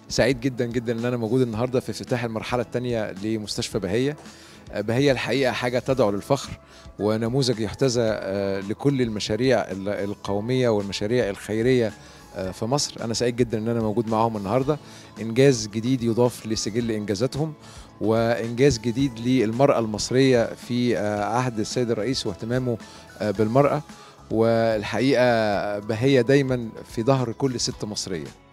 سعيد جدا جدا ان انا موجود النهارده في افتتاح المرحله الثانيه لمستشفى بهيه بهيه الحقيقه حاجه تدعو للفخر ونموذج يحتذى آه، لكل المشاريع ال- القوميه والمشاريع الخيريه آه، في مصر انا سعيد جدا ان انا موجود معاهم النهارده انجاز جديد يضاف لسجل انجازاتهم وانجاز جديد للمراه المصريه في آه، عهد السيد الرئيس واهتمامه آه، بالمراه والحقيقه بهيه دايما في ظهر كل ست مصريه